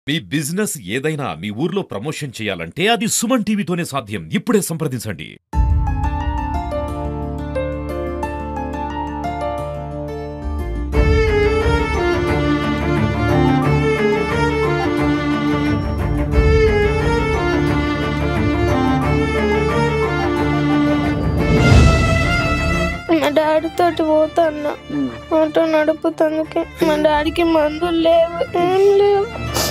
మీ business ఏదైనా మీ ఊర్లో promotion చేయాలంటే అది సుమన్ టీవీతోనే సాధ్యం ఇప్పుడే సంప్రదించండి మా డాడీ తోటి పోతాన్నా ఆటో నడుపుతందుకే మా డాడీకి మందులు లేవు ఏం లేవు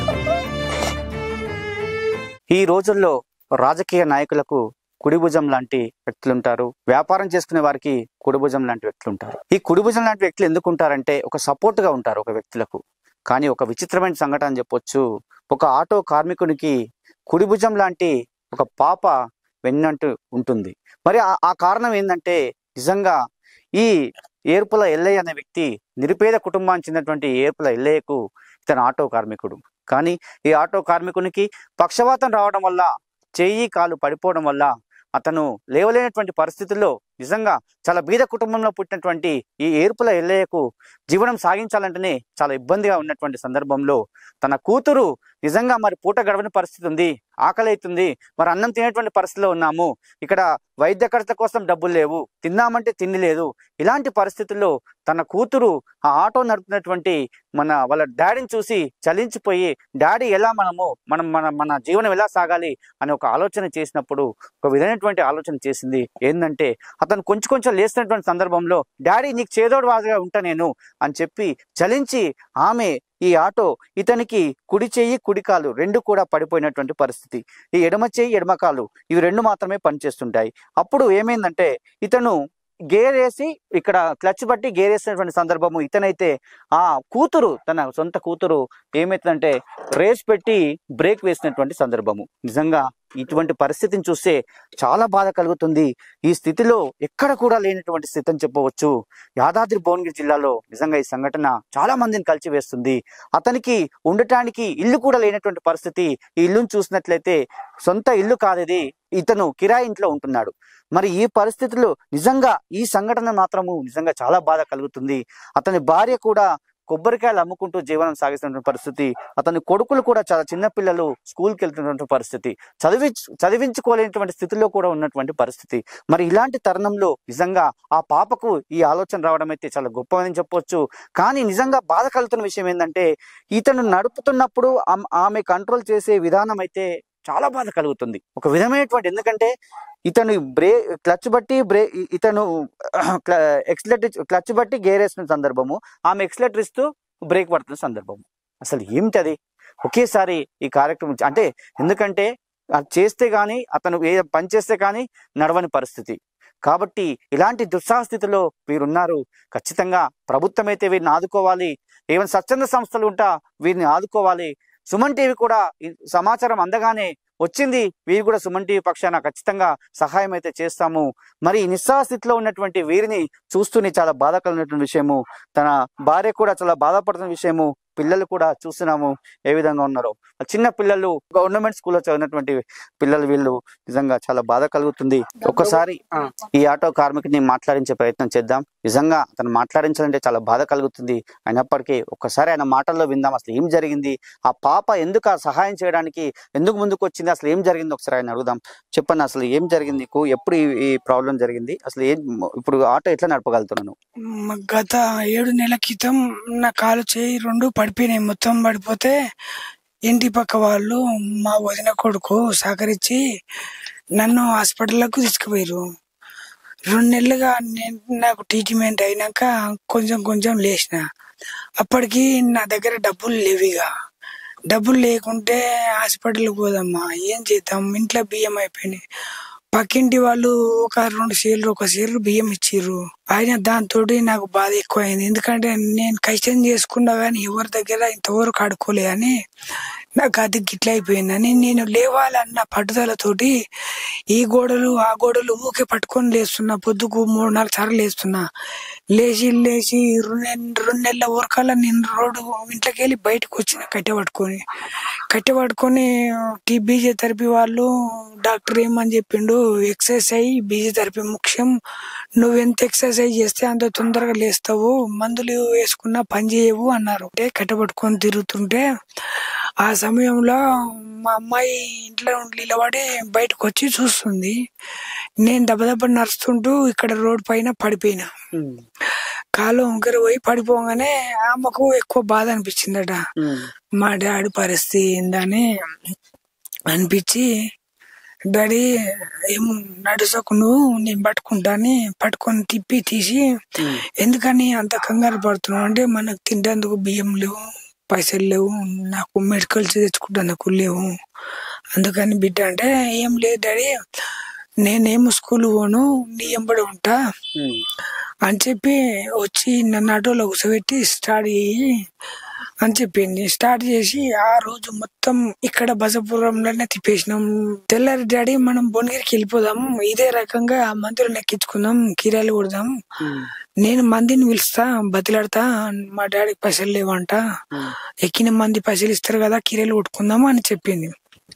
ఈ రోజుల్లో రాజకీయ నాయకులకు కుడిభుజం లాంటి వ్యక్తులు ఉంటారు వ్యాపారం చేసుకునే వారికి కుడిభుజం లాంటి వ్యక్తులు ఉంటారు ఈ కుడిభుజం లాంటి వ్యక్తులు ఎందుకు ఉంటారంటే ఒక సపోర్ట్ గా ఉంటారు ఒక వ్యక్తులకు కానీ ఒక విచిత్రమైన సంఘటన అని చెప్పొచ్చు ఒక ఆటో కార్మికునికి కుడిభుజం లాంటి ఒక పాప వెన్నంటూ ఉంటుంది మరి ఆ- ఆ కారణం ఏంటంటే నిజంగా ఈ ఏర్పుల ఎల్లయ్య అనే వ్యక్తి నిరుపేద కుటుంబానికి చెందినటువంటి ఏర్పుల ఎల్లయ్యకు ఇతను ఆటో కార్మికుడు కానీ ఈ ఆటో కార్మికునికి పక్షవాతం రావడం వల్ల చెయ్యి కాలు పడిపోవడం వల్ల అతను లేవలేనటువంటి పరిస్థితుల్లో నిజంగా చాలా బీద కుటుంబంలో పుట్టినటువంటి ఈ ఏర్పుల ఎల్లయ్యకు జీవనం సాగించాలంటేనే చాలా ఇబ్బందిగా ఉన్నటువంటి సందర్భంలో తన కూతురు నిజంగా మరి పూట గడవని పరిస్థితి ఉంది ఆకలి అవుతుంది మరి అన్నం తినేటువంటి పరిస్థితిలో ఉన్నాము ఇక్కడ వైద్య ఖర్చుల కోసం డబ్బులు లేవు తిన్నామంటే తిండి లేదు ఇలాంటి పరిస్థితుల్లో తన కూతురు ఆ ఆటో నడుపుతున్నటువంటి మన వాళ్ళ డాడీని చూసి చలించిపోయి డాడీ ఎలా మనము మనం మన మన జీవనం ఎలా సాగాలి అని ఒక ఆలోచన చేసినప్పుడు ఒక విధమైనటువంటి ఆలోచన చేసింది ఏంటంటే అతను కొంచెం కొంచెం లేస్తున్నటువంటి సందర్భంలో డాడీ నీకు చేదోడు వాదుగా ఉంటా నేను అని చెప్పి చలించి ఆమె ఈ ఆటో ఇతనికి కుడి చెయ్యి కుడి కాలు రెండు కూడా పడిపోయినటువంటి పరిస్థితి ఈ ఎడమ చెయ్యి ఎడమ కాలు ఇవి రెండు మాత్రమే పనిచేస్తుంటాయి అప్పుడు ఏమైందంటే ఇతను గేర్ వేసి ఇక్కడ క్లచ్ బట్టి గేర్ వేసినటువంటి సందర్భము ఇతనైతే ఆ కూతురు తన సొంత కూతురు ఏమైతుందంటే రేస్ పెట్టి బ్రేక్ వేసినటువంటి సందర్భము నిజంగా ఇటువంటి పరిస్థితిని చూస్తే చాలా బాధ కలుగుతుంది ఈ స్థితిలో ఎక్కడ కూడా లేనటువంటి స్థితి అని చెప్పవచ్చు యాదాద్రి భువనగిరి జిల్లాలో నిజంగా ఈ సంఘటన చాలా మందిని కలిచివేస్తుంది అతనికి ఉండటానికి ఇల్లు కూడా లేనటువంటి పరిస్థితి ఈ ఇల్లును చూసినట్లయితే సొంత ఇల్లు కాదు ఇది ఇతను కిరాయి ఇంట్లో ఉంటున్నాడు మరి ఈ పరిస్థితుల్లో నిజంగా ఈ సంఘటన మాత్రము నిజంగా చాలా బాధ కలుగుతుంది అతని భార్య కూడా కొబ్బరికాయలు అమ్ముకుంటూ జీవనం సాగిస్తున్న పరిస్థితి అతని కొడుకులు కూడా చాలా చిన్న పిల్లలు స్కూల్కి వెళ్తున్నటువంటి పరిస్థితి చదివి చదివించుకోలేనటువంటి స్థితిలో కూడా ఉన్నటువంటి పరిస్థితి మరి ఇలాంటి తరుణంలో నిజంగా ఆ పాపకు ఈ ఆలోచన రావడం అయితే చాలా గొప్పదని చెప్పొచ్చు కానీ నిజంగా బాధ కలుగుతున్న విషయం ఏంటంటే ఇతను నడుపుతున్నప్పుడు ఆమ్- ఆమె కంట్రోల్ చేసే విధానం అయితే చాలా బాధ కలుగుతుంది ఒక విధమైనటువంటి ఎందుకంటే ఇతను బ్రే క్లచ్ బట్టి బ్రే ఇతను ఎక్స్లెటర్ క్లచ్ బట్టి గేర్ వేసిన సందర్భము ఆమె ఎక్స్లెటర్ ఇస్తూ బ్రేక్ పడుతున్న సందర్భము అసలు ఏమిటి అది ఒకేసారి ఈ కార్యక్రమం చ- అంటే ఎందుకంటే అది చేస్తే గానీ అతను ఏ పని చేస్తే కానీ నడవని పరిస్థితి కాబట్టి ఇలాంటి దుస్సాహ స్థితిలో వీరున్నారు ఖచ్చితంగా ప్రభుత్వం అయితే వీరిని ఆదుకోవాలి ఏమైనా స్వచ్ఛంద సంస్థలు ఉంటా వీరిని ఆదుకోవాలి సుమన్ టీవీ కూడా ఈ సమాచారం అందగానే వచ్చింది వీరు కూడా సుమన్ టీవీ పక్షాన ఖచ్చితంగా సహాయం అయితే చేస్తాము మరి ఈ నిస్సహాయ స్థితిలో ఉన్నటువంటి వీరిని చూస్తూనే చాలా బాధ కలిగినటువంటి విషయము తన భార్య కూడా చాలా బాధపడుతున్న విషయము పిల్లలు కూడా చూస్తున్నాము ఏ విధంగా ఉన్నారో చిన్న పిల్లలు గవర్నమెంట్ స్కూల్లో చదివినటువంటి పిల్లలు వీళ్ళు నిజంగా చాలా బాధ కలుగుతుంది ఒక్కసారి ఈ ఆటో కార్మికుడిని మాట్లాడించే ప్రయత్నం చేద్దాం నిజంగా అతను మాట్లాడించాలంటే చాలా బాధ కలుగుతుంది అయినప్పటికీ ఒక్కసారి ఆయన మాటల్లో విందాం అసలు ఏం జరిగింది ఆ పాప ఎందుకు ఆ సహాయం చేయడానికి ఎందుకు ముందుకు వచ్చింది అసలు ఏం జరిగింది ఒకసారి ఆయన అడుగుదాం చెప్పండి అసలు ఏం జరిగింది నీకు ఎప్పుడు ఈ- ఈ ప్రాబ్లం జరిగింది అసలు ఏం ఇప్పుడు ఆటో ఎట్లా నడపగలుగుతున్నాను మ- గత ఏడు నెలల క్రితం నా కాలు చేయి రెండు పడిపోయినాయి మొత్తం పడిపోతే ఇంటి పక్క వాళ్ళు మా వదిన కొడుకు సహకరించి నన్ను హాస్పిటల్లకు తీసుకుపోయారు రెండు నెలలుగా నేను నాకు ట్రీట్మెంట్ అయినాక కొంచెం కొంచెం లేచిన అప్పటికి నా దగ్గర డబ్బులు లేవిగా డబ్బులు లేకుంటే హాస్పిటల్కి పోదమ్మా ఏం చేద్దాం ఇంట్లో బియ్యం అయిపోయినాయి పక్కింటి వాళ్ళు ఒక రెండు సేర్లు ఒక సేర్లు బియ్యం ఇచ్చిర్రు అయినా దాంతో నాకు బాధ ఎక్కువైంది ఎందుకంటే నేను కష్టం చేసుకున్నా కానీ ఎవరి దగ్గర ఇంతవరకు ఆడుకోలే అని నాకు అది గిట్ల అయిపోయిందని నేను లేవాలన్న పట్టుదలతోటి ఈ గోడలు ఆ గోడలు ఊకే పట్టుకొని లేస్తున్నా పొద్దుకు మూడు నాలుగు సార్లు లేస్తున్నా లేచి లేచి రెండు నె- రెండు నెలల వరకల్లా నేను రోడ్డు ఇంట్లోకి వెళ్ళి బయటకు వచ్చిన కట్టె పట్టుకొని కట్టె పట్టుకొని టీ బీజే థెరపీ వాళ్ళు డాక్టర్ ఏమని చెప్పిండు ఎక్సర్సైజ్ అయ్యి బీజే థెరపీ ముఖ్యం నువ్వు ఎంత ఎక్సర్సైజ్ చేస్తే అంత తొందరగా లేస్తావు మందులు వేసుకున్నా పని చేయవు అన్నారు అంటే కట్టె పట్టుకొని తిరుగుతుంటే ఆ సమయంలో మా అమ్మాయి ఇంట్లో ఉండి నిలబడి బయటకు వచ్చి చూస్తుంది నేను దెబ్బ దెబ్బ నడుస్తుంటూ ఇక్కడ రోడ్ పైన పడిపోయినా ఉమ్, కాలు వంకర పోయి పడిపోగానే ఆమెకు ఎక్కువ బాధ అనిపించిందట ఉమ్, మా డాడీ పరిస్థితి ఏందని అనిపించి డాడీ ఏం నడుసకు నువ్వు నేను పట్టుకుంటా అని పట్టుకొని తిప్పి తీసి ఉమ్, ఎందుకని అంత కంగారు పడుతున్నావు అంటే మనకు తింటేందుకు బియ్యం లేవు పైసలు లేవు నాకు మెడికల్స్ తెచ్చుకుంటేందుకు లేవు అందుకని బిడ్డ అంటే ఏం లేదు డాడీ నేనేమో స్కూల్ పోను నీ ఎంబడి ఉంటా ఉమ్, అని చెప్పి వచ్చి నన్ను ఆటోలో కూర్చోబెట్టి స్టార్ట్ చేయి అని చెప్పింది స్టార్ట్ చేసి ఆ రోజు మొత్తం ఇక్కడ బసపురంలోనే తిప్పేసినాం తెల్లారి డాడీ మనం భువనగిరికి వెళ్ళిపోదాం ఇదే రకంగా ఆ మందులను ఎక్కించుకుందాం కిరాలు కొడదాం ఉమ్, నేను మందిని పిలుస్తా బతిలాడతా మా డాడీకి పైసలు లేవంట ఉమ్. ఎక్కిన మంది పైసలు ఇస్తారు కదా కిరాలు కొట్టుకుందాం అని చెప్పింది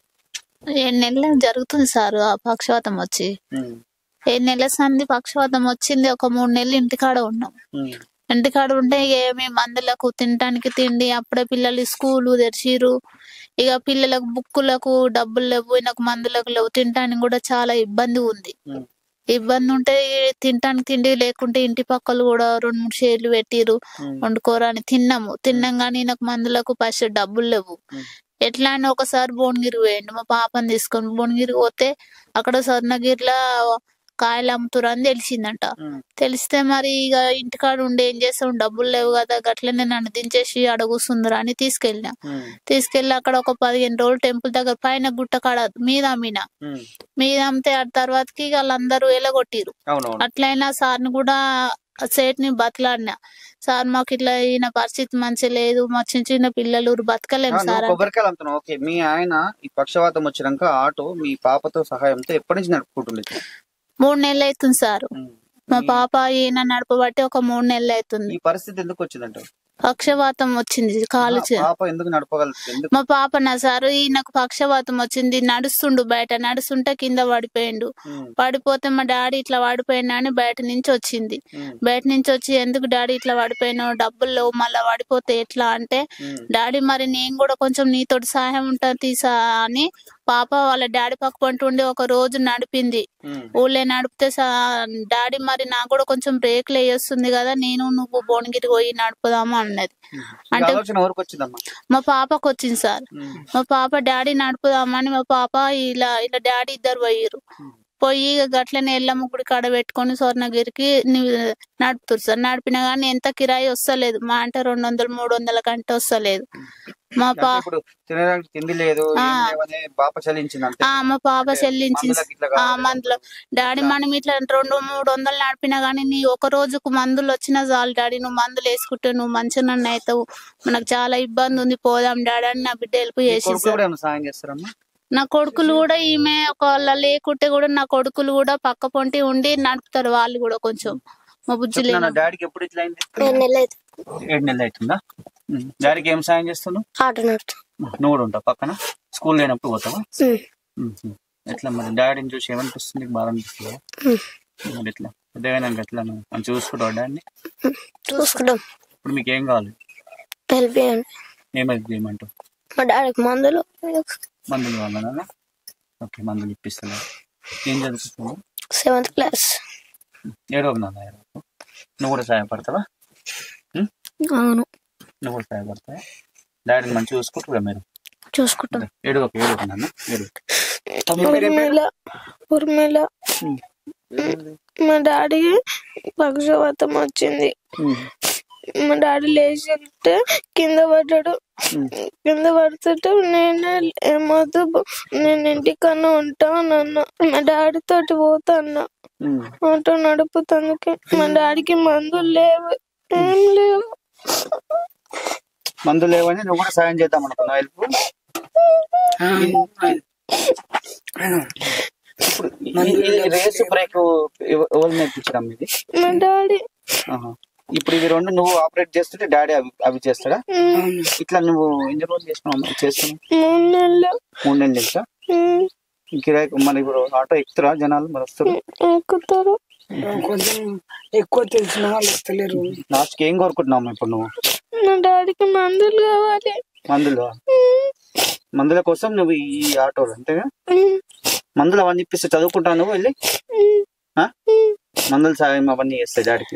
ఏడు నెలలు జరుగుతుంది సార్ ఆ పక్షవాతం వచ్చి ఉమ్, ఏడు నెలల సంది పక్షవాతం వచ్చింది ఒక మూడు నెలలు ఇంటికాడ ఉన్నాం ఉమ్, ఇంటికాడ ఉంటే ఇక ఏమి మందులకు తినడానికి తిండి అప్పుడే పిల్లలు స్కూలు తెరిచిరు ఇక పిల్లలకు బుక్కులకు డబ్బులు లేవు నాకు మందులకు లేవు తినడానికి కూడా చాలా ఇబ్బంది ఉంది ఉమ్. ఇబ్బంది ఉంటే తినడానికి తిండి లేకుంటే ఇంటి పక్కలు కూడా రెండు మూడు షేర్లు పెట్టిరు ఉమ్. వండుకోరా అని తిన్నాము తిన్నాం కానీ నాకు మందులకు పైసలు డబ్బులు లేవు ఉమ్. ఎట్లా అని ఒకసారి భువనగిరి పోయిండు మా పాపని తీసుకొని భువనగిరి పోతే అక్కడ స్వర్ణగిరిలో కాయలు అమ్ముతురు అని తెలిసిందంట ఉమ్. తెలిస్తే మరి ఇక ఇంటికాడ ఉండి ఏం చేస్తాం డబ్బులు లేవు కదా గట్లనే నన్ను దించేసి అడుగుస్తుందిరా అని తీసుకెళ్ళినా ఉమ్, తీసుకెళ్ళి అక్కడ ఒక పదిహేను రోజులు టెంపుల్ దగ్గర పైన గుట్ట కాడ మీద అమ్మిన ఉమ్. మీద అమ్మితే ఆ తర్వాతకి వాళ్ళందరూ ఎలగొట్టిరు అవునవును అట్లయినా సార్ని కూడా సేట్ ని బతలాడినా సార్ మాకు ఇట్లా ఈయన పరిస్థితి మంచి లేదు మా చిన్న చిన్న పిల్లలు బతకలేము ఆ, సార్ నువ్వు కొబ్బరికాయలు అమ్ముతున్నావు ఓకే మీ ఆయన ఈ పక్షవాతం వచ్చినాక ఆటో మీ పాపతో సహాయంతో ఎప్పటి నుంచి నడుపుకుంటుంది మూడు నెలలు అవుతుంది సార్ మా పాప ఈయన నడపబట్టి ఒక మూడు నెలలు అవుతుంది ఈ పరిస్థితి ఎందుకు వచ్చిందంట పక్షవాతం వచ్చింది కాలు చే- పాప ఎందుకు నడపగలుగుతుంది ఎందుకు మా పాప నా సారు ఈయనకు పక్షవాతం వచ్చింది నడుస్తుండు బయట నడుస్తుంటే కింద పడిపోయిండు ఉమ్, పడిపోతే మా డాడీ ఇట్లా పడిపోయినా అని బయట నుంచి వచ్చింది ఉమ్, బయట నుంచి వచ్చి ఎందుకు డాడీ ఇట్లా పడిపోయినావు డబ్బులు లేవు మళ్ళీ పడిపోతే ఎట్లా అంటే ఉమ్, డాడీ మరి నేను కూడా కొంచెం నీతోటి సహాయం ఉంటుంది తీసా అని పాప వాళ్ళ డాడీ పక్క పంటుండి ఒక రోజు నడిపింది ఉమ్, ఊళ్ళో నడిపితే సా- డాడీ మరి నాకు కూడా కొంచెం బ్రేక్లు వేస్తుంది కదా నేను నువ్వు భువనగిరి పోయి నడుపుదాము అన్నది ఉమ్. ఈ అంటే- ఆలోచన ఎవరికి వచ్చిందమ్మా మా పాపకు వచ్చింది సార్ ఉమ్, మా పాప డాడీ నడుపుదామని మా పాప ఇలా ఇలా డాడీ ఇద్దరు పోయిర్రు పోయి ఇక గట్లనే ఎల్లమ్మ గుడి కాడ పెట్టుకొని స్వర్ణగిరికి ని- నడుపుతారు సార్ నడిపినా కానీ ఎంత కిరాయి వస్తలేదు మా అంటే రెండు వందలు మూడు వందల కంటే వస్తలేదు మా అంటే పా ఇప్పుడు తినడానికి తిండి లేదు ఆ. ఏం లేవని పాప చలించింది అంతే ఆ మా పాప అంటే చెల్లించింది మందులకు ఇట్లా ఆ కావాలి. మందులు డాడీ మనం ఇట్లా రెండు మూడు వందలు నడిపినా గానీ నీ ఒక రోజుకు మందులు వచ్చినా చాలు డాడీ నువ్వు మందులు వేసుకుంటే నువ్వు మంచిగా నన్ను అవుతావు మనకు చాలా ఇబ్బంది ఉంది పోదాం డాడీ అని నా బిడ్డ హెల్ప్ మీ చేసి కొడుకు కూడా ఏమైనా సాయం చేస్తారమ్మా నా కొడుకులు కూడా ఈమె ఒకవేళ లేకుంటే కూడా నా కొడుకులు కూడా పక్క పొంటి ఉండి నడుపుతారు వాళ్ళు కూడా కొంచెం మా బుజ్జి చెప్తున్నా, లేని డాడీకి ఎప్పుడు ఇట్లా అయింది ఏడు నెలలు అయితే ఏడు నెలలు అవుతుందా ఉమ్. డాడీకి ఏం సాయం చేస్తున్నావు ఆటో నడుపు నువ్వు కూడా ఉంటావు పక్కన స్కూల్ లేనప్పుడు పోతావా ఉమ్, ఉమ్. ఎట్లా మరి డాడీని చూసి ఏమనిపిస్తుంది నీకు బాగా అనిపిస్తుందా మరి ఎట్లా పెద్దగా ఎట్లా నువ్వు మంచిగా చూసుకుంటావు డాడీని చూసుకుంటాం ఇప్పుడు మీకు ఏం కావాలి హెల్ప్ చేయండి ఏమైంది చేయమంటావు మా డాడీకి మందులు మందులు కావాలన్నా ఓకే మందులు ఇప్పిస్తున్నా ఏం చదువుతున్నావు సెవెంత్ క్లాస్ ఏడవకు నాన్న ఏడవకు నువ్వు కూడా సహాయపడతావా ఉమ్? అవును నువ్వు కూడా సహాయపడతావా డాడీని మంచిగా చూసుకుంటుగా మీరు చూసుకుంటాం ఏడవకు ఏడవకు నాన్న ఏడవకు ఉర్మిళ ఉర్మిళ ఉమ్. మా డాడీ పక్షవాతం వచ్చింది ఉమ్. మా డాడీ లేచి వెళ్తే కింద పడ్డాడు ఉమ్. కింద పడుతుంటే నేను ఏమొద్దు బ- నేను ఇంటికన్నా ఉంటా అన్న మా డాడీ తోటి పోతా అన్న ఉమ్. ఆటో నడుపుతందుకే మా డాడీకి మందులు లేవు ఏం లేవు మందులు లేవని నువ్వు కూడా సాయం చేద్దాం అనుకున్నావు హెల్ప్ ఆ, ఇప్పుడు ఈ- ఈ రేసు బ్రేక్ ఎవ- ఎవరు నేర్పించడం ఇది మా డాడీ ఆహా. ఇప్పుడు ఇవి రెండు నువ్వు ఆపరేట్ చేస్తుంటే డాడీ అవి అవి చేస్తాడా ఉమ్, ఇట్లా నువ్వు ఎన్ని రోజులు చేస్తున్నావు చేస్తున్నావు మూడు నెలలు మూడు నెలలు తెలుసా ఉమ్, కిరాయి మరి ఇప్పుడు ఆటో ఎక్కుతారా జనాలు మరి వస్తారు ఎక్కుతారు కొంచెం ఎక్కువ తెలిసిన వాళ్ళు వస్తలేరు లాస్ట్ ఏం కోరుకుంటున్నావు ఇప్పుడు నువ్వు మా డాడీకి మందులు కావాలి మందులు మందుల కోసం నువ్వు ఈ ఆటోలు అంతేగా మందులు అవన్నీ ఇప్పిస్తే చదువుకుంటావు నువ్వు వెళ్ళి ఆ? మందులు సాయం అవన్నీ చేస్తాయి డాడీకి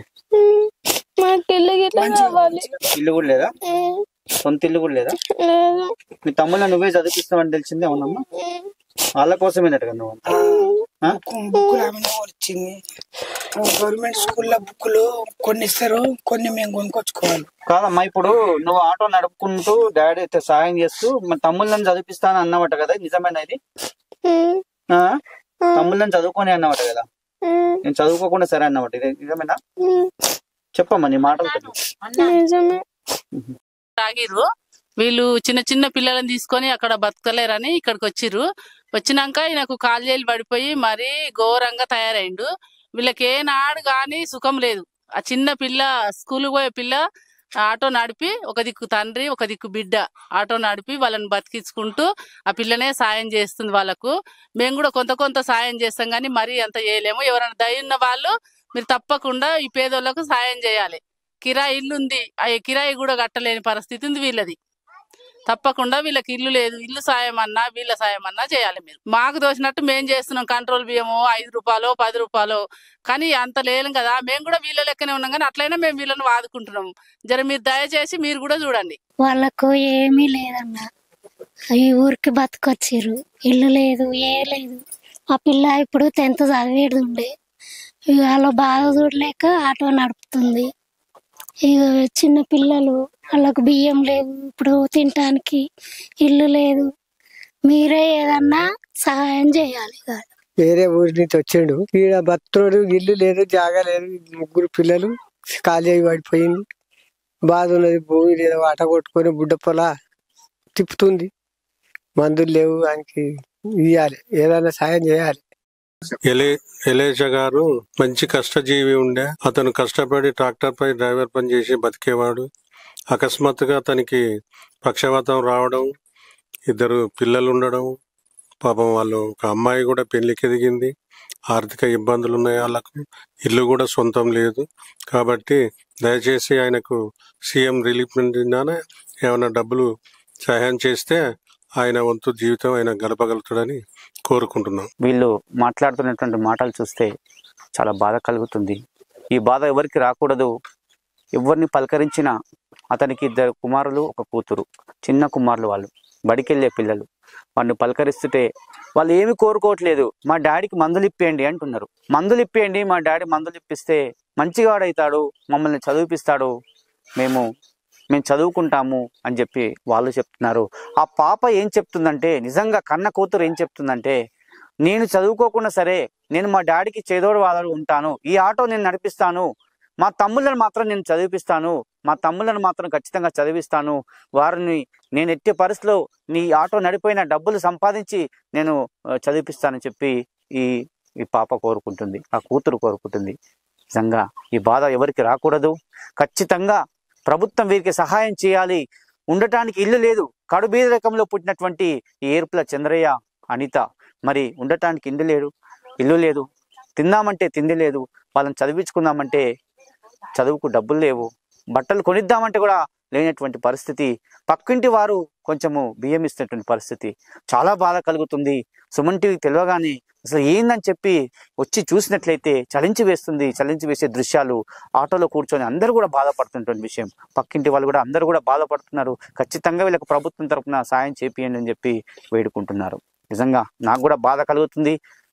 మాకు ఇల్లు గిట్లా కావాలి ఇల్లు కూడా లేదా ఉమ్, సొంత ఇల్లు కూడా లేదా లేదు మీ తమ్ముళ్ళ నువ్వే చదివిస్తావని తెలిసిందే అవునమ్మా ఉమ్, వాళ్ళ కోసమేనట్టుగా నువ్వు అంతా. ఆ? బుక్- బుక్కులు ఆమె వచ్చింది గవర్నమెంట్ స్కూల్లో బుక్కులు కొన్ని ఇస్తారు కొన్ని మేము కొనుక్కొచ్చుకోవాలి కాదమ్మా ఇప్పుడు నువ్వు ఆటో నడుపుకుంటూ డాడీ అయితే సాయం చేస్తూ మా తమ్ముళ్ళని చదివిస్తాను అన్నమాట కదా నిజమేనా ఇది ఉమ్, ఆ? ఉమ్, తమ్ముళ్ళని చదువుకొని అన్నమాట కదా ఉమ్, నేను చదువుకోకుండా సరే అన్నమాట ఇది నిజమేనా ఉమ్, చెప్పమ్మా నీ మాటలు నిజమే తాగిర్రు వీళ్ళు చిన్న చిన్న పిల్లలను తీసుకొని అక్కడ బతకలేరని ఇక్కడికి వచ్చిర్రు వచ్చినాక ఈయనకు కాలు పడిపోయి మరీ ఘోరంగా తయారైండు వీళ్ళకి ఏనాడు కానీ సుఖం లేదు ఆ చిన్న పిల్ల స్కూల్ పోయే పిల్ల ఆటో నడిపి ఒక దిక్కు తండ్రి ఒక దిక్కు బిడ్డ ఆటో నడిపి వాళ్ళని బతికించుకుంటూ ఆ పిల్లనే సాయం చేస్తుంది వాళ్ళకు మేము కూడా కొంత కొంత సాయం చేస్తాం కానీ మరీ అంత చేయలేము ఎవరైనా దయ ఉన్న వాళ్ళు మీరు తప్పకుండా ఈ పేదోళ్ళకు సాయం చేయాలి కిరాయి ఇల్లు ఉంది ఆ కిరాయి కూడా కట్టలేని పరిస్థితి ఉంది వీళ్ళది తప్పకుండా వీళ్ళకి ఇల్లు లేదు ఇల్లు సాయం అన్నా వీళ్ళ సాయం అన్నా చేయాలి మీరు మాకు దోచినట్టు మేము చేస్తున్నాం కంట్రోల్ బియ్యము ఐదు రూపాయలు పది రూపాయలు కానీ అంత లేను కదా మేము కూడా వీళ్ళ లెక్కనే ఉన్నాం కానీ అట్లయినా మేము వీళ్ళని వాదుకుంటున్నాం జర మీరు దయచేసి మీరు కూడా చూడండి వాళ్ళకు ఏమీ లేదన్న ఈ ఊరికి బతుకొచ్చిర్రు ఇల్లు లేదు ఏ లేదు ఆ పిల్ల ఇప్పుడు టెన్త్ చదివేది ఉండే ఇక వాళ్ళ బాధ చూడలేక ఆటో నడుపుతుంది ఇక చిన్న పిల్లలు వాళ్ళకు బియ్యం లేవు ఇప్పుడు తినటానికి ఇల్లు లేదు మీరే ఏదన్నా సహాయం చేయాలి ఇక. వేరే ఊరి నుంచి వచ్చిండు ఈడ బతుకున్నాడు ఇల్లు లేదు జాగా లేదు ముగ్గురు పిల్లలు ఖాళీ అయి పడిపోయింది బాధ ఉన్నది భూమి లేదు ఆట కొట్టుకొని బుడ్డ పొల తిప్పుతుంది మందులు లేవు ఆయనకి ఇయ్యాలి ఏదైనా సాయం చేయాలి ఎలే ఎలేజా గారు మంచి కష్టజీవి ఉండే అతను కష్టపడి ట్రాక్టర్ పై డ్రైవర్ పని చేసి బతికేవాడు అకస్మాత్తుగా అతనికి పక్షవాతం రావడం ఇద్దరు పిల్లలు ఉండడం పాపం వాళ్ళు ఒక అమ్మాయి కూడా పెళ్లికి ఎదిగింది ఆర్థిక ఇబ్బందులు ఉన్నాయి వాళ్ళకు ఇల్లు కూడా సొంతం లేదు కాబట్టి దయచేసి ఆయనకు సీఎం రిలీఫ్ నిండానే ఏమైనా డబ్బులు సహాయం చేస్తే ఆయన వంతు జీవితం ఆయన గడపగలుగుతాడని కోరుకుంటున్నాం వీళ్ళు మాట్లాడుతున్నటువంటి మాటలు చూస్తే చాలా బాధ కలుగుతుంది ఈ బాధ ఎవరికి రాకూడదు ఎవరిని పలకరించినా అతనికి ఇద్దరు కుమారులు ఒక కూతురు చిన్న కుమారులు వాళ్ళు బడికెళ్ళే పిల్లలు వాడిని పలకరిస్తుంటే వాళ్ళు ఏమి కోరుకోవట్లేదు మా డాడీకి మందులు ఇప్పేయండి అంటున్నారు మందులు ఇప్పేయండి మా డాడీ మందులు ఇప్పిస్తే మంచిగా వాడవుతాడు మమ్మల్ని చదివిపిస్తాడు మేము మేము చదువుకుంటాము అని చెప్పి వాళ్ళు చెప్తున్నారు ఆ పాప ఏం చెప్తుందంటే నిజంగా కన్న కూతురు ఏం చెప్తుందంటే నేను చదువుకోకుండా సరే నేను మా డాడీకి చేదోడు వాదోడు ఉంటాను ఈ ఆటో నేను నడిపిస్తాను మా తమ్ముళ్ళని మాత్రం నేను చదివిపిస్తాను మా తమ్ముళ్ళని మాత్రం ఖచ్చితంగా చదివిస్తాను వారిని నేను ఎట్టి పరిస్థితిలో నీ ఆటో నడిపోయిన డబ్బులు సంపాదించి నేను ఆ, చదివిపిస్తానని చెప్పి ఈ ఈ పాప కోరుకుంటుంది ఆ కూతురు కోరుకుంటుంది నిజంగా ఈ బాధ ఎవరికి రాకూడదు ఖచ్చితంగా ప్రభుత్వం వీరికి సహాయం చేయాలి ఉండటానికి ఇల్లు లేదు కడుబీద రకంలో పుట్టినటువంటి ఈ ఏర్పుల చంద్రయ్య అనిత మరి ఉండటానికి ఇల్లు లేదు ఇల్లు లేదు తిందామంటే తిండి లేదు వాళ్ళని చదివించుకుందామంటే చదువుకు డబ్బులు లేవు బట్టలు కొనిద్దామంటే కూడా లేనటువంటి పరిస్థితి పక్కింటి వారు కొంచెము బియ్యం ఇస్తున్నటువంటి పరిస్థితి చాలా బాధ కలుగుతుంది సుమన్ టీవీ తెలియగానే అసలు ఏందని చెప్పి వచ్చి చూసినట్లయితే చలించి వేస్తుంది చలించి వేసే దృశ్యాలు ఆటోలో కూర్చొని అందరూ కూడా బాధపడుతున్నటువంటి విషయం పక్కింటి వాళ్ళు కూడా అందరూ కూడా బాధపడుతున్నారు ఖచ్చితంగా వీళ్ళకి ప్రభుత్వం తరపున సాయం చేపియండి అని చెప్పి వేడుకుంటున్నారు నిజంగా నాకు కూడా బాధ కలుగుతుంది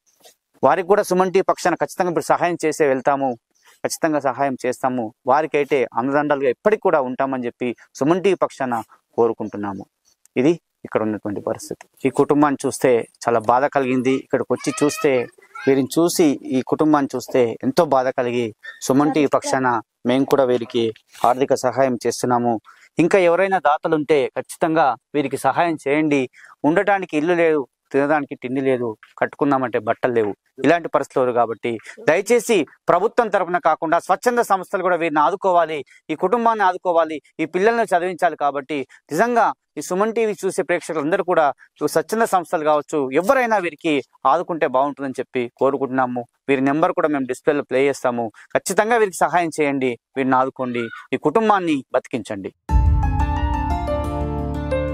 వారికి కూడా సుమన్ టీవీ పక్షాన ఖచ్చితంగా ఇప్పుడు సహాయం చేసే వెళ్తాము ఖచ్చితంగా సహాయం చేస్తాము వారికైతే అండదండలుగా ఎప్పటికి కూడా ఉంటామని చెప్పి సుమన్ టీవీ పక్షాన కోరుకుంటున్నాము ఇది ఇక్కడ ఉన్నటువంటి పరిస్థితి ఈ కుటుంబాన్ని చూస్తే చాలా బాధ కలిగింది ఇక్కడికి వచ్చి చూస్తే వీరిని చూసి ఈ కుటుంబాన్ని చూస్తే ఎంతో బాధ కలిగి సుమన్ టీవీ పక్షాన మేము కూడా వీరికి ఆర్థిక సహాయం చేస్తున్నాము ఇంకా ఎవరైనా దాతలు ఉంటే ఖచ్చితంగా వీరికి సహాయం చేయండి ఉండటానికి ఇల్లు లేదు తినడానికి తిండి లేదు కట్టుకుందామంటే బట్టలు లేవు ఇలాంటి పరిస్థితులు కాబట్టి దయచేసి ప్రభుత్వం తరపున కాకుండా స్వచ్ఛంద సంస్థలు కూడా వీరిని ఆదుకోవాలి ఈ కుటుంబాన్ని ఆదుకోవాలి ఈ పిల్లల్ని చదివించాలి కాబట్టి నిజంగా ఈ సుమన్ టీవీ చూసే ప్రేక్షకులందరూ కూడా ఈ స్వచ్ఛంద సంస్థలు కావచ్చు ఎవరైనా వీరికి ఆదుకుంటే బాగుంటుందని చెప్పి కోరుకుంటున్నాము వీరి నెంబర్ కూడా మేము డిస్ప్లేలో ప్లే చేస్తాము ఖచ్చితంగా వీరికి సహాయం చేయండి వీరిని ఆదుకోండి ఈ కుటుంబాన్ని బతికించండి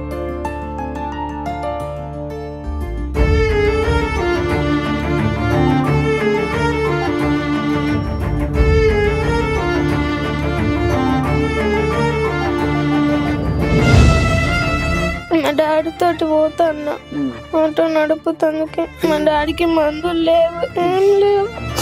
తోటి పోతా అన్న ఆటో నడుపుతందుకే మా డాడీకి మందులు లేవు ఏం లేవు